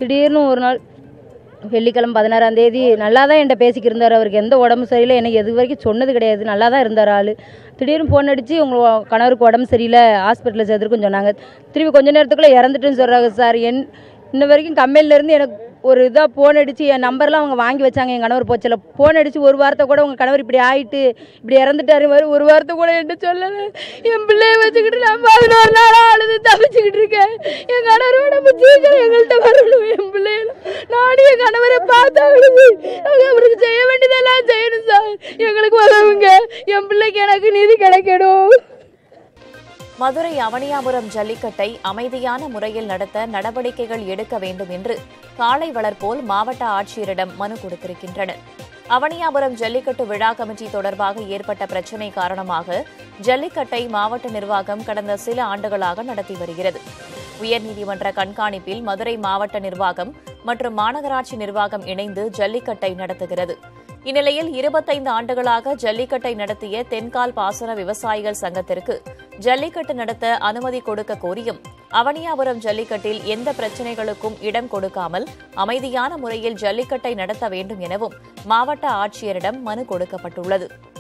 திடீர்னு ஒரு நாள் வெள்ளிக்கிழமை பதினாறாம் தேதி நல்லா தான் என்கிட்ட பேசிக்கிருந்தார் அவருக்கு எந்த உடம்பு சரியில்லை எனக்கு எது வரைக்கும் சொன்னது கிடையாது நல்லா தான் இருந்தார் ஆள் திடீர்னு ஃபோன் அடித்து உங்கள் கணவருக்கு உடம்பு சரியில்லை ஹாஸ்பிட்டலில் சேர்த்துருக்குன்னு சொன்னாங்க திரும்பி கொஞ்ச நேரத்துக்குள்ளே இறந்துட்டுன்னு சொல்கிறாங்க சார் என் இன்ன வரைக்கும் கம்பெனில இருந்து எனக்கு ஒரு இதாக ஃபோன் அடித்து என் நம்பர்லாம் அவங்க வாங்கி வச்சாங்க என் கணவர் போச்சில் ஃபோன் அடித்து ஒரு வாரத்தை கூட உங்கள் கணவர் இப்படி ஆயிட்டு இப்படி இறந்துட்டாரு மாதிரி ஒரு வாரத்தை கூட என்கிட்ட சொல்லலை என் பிள்ளைய வச்சுக்கிட்டு நான் பதினோரு நாளாக அழுது தவிச்சுக்கிட்டு இருக்கேன் என் கணவரோட சீக்கிரம் எங்கள்கிட்ட வரணும் என் பிள்ளைகளும் நானும் என் கணவரை பார்த்தா அழுது நாங்கள் அவருக்கு செய்ய வேண்டியதெல்லாம் செய்யணும் சார் எங்களுக்கு உதவுங்க என் பிள்ளைக்கு எனக்கு நீதி கிடைக்கணும் மதுரை அவனியாபுரம் ஜல்லிக்கட்டை அமைதியான முறையில் நடத்த நடவடிக்கைகள் எடுக்க வேண்டும் என்று காளை வளர்ப்போல் மாவட்ட ஆட்சியரிடம் மனு கொடுத்திருக்கின்றனர் அவனியாபுரம் ஜல்லிக்கட்டு விழா கமிட்டி தொடர்பாக ஏற்பட்ட பிரச்சினை காரணமாக ஜல்லிக்கட்டை மாவட்ட நிர்வாகம் கடந்த சில ஆண்டுகளாக நடத்தி வருகிறது உயர்நீதிமன்ற கண்காணிப்பில் மதுரை மாவட்ட நிர்வாகம் மற்றும் மாநகராட்சி நிர்வாகம் இணைந்து ஜல்லிக்கட்டை நடத்துகிறது இந்நிலையில் இருபத்தைந்து ஆண்டுகளாக ஜல்லிக்கட்டை நடத்திய தென்கால் பாசன விவசாயிகள் சங்கத்திற்கு ஜல்லிக்கட்டு நடத்த அனுமதி கொடுக்க கோரியும் அவனியாபுரம் ஜல்லிக்கட்டில் எந்த பிரச்சினைகளுக்கும் இடம் கொடுக்காமல் அமைதியான முறையில் ஜல்லிக்கட்டை நடத்த வேண்டும் எனவும் மாவட்ட ஆட்சியரிடம் மனு கொடுக்கப்பட்டுள்ளது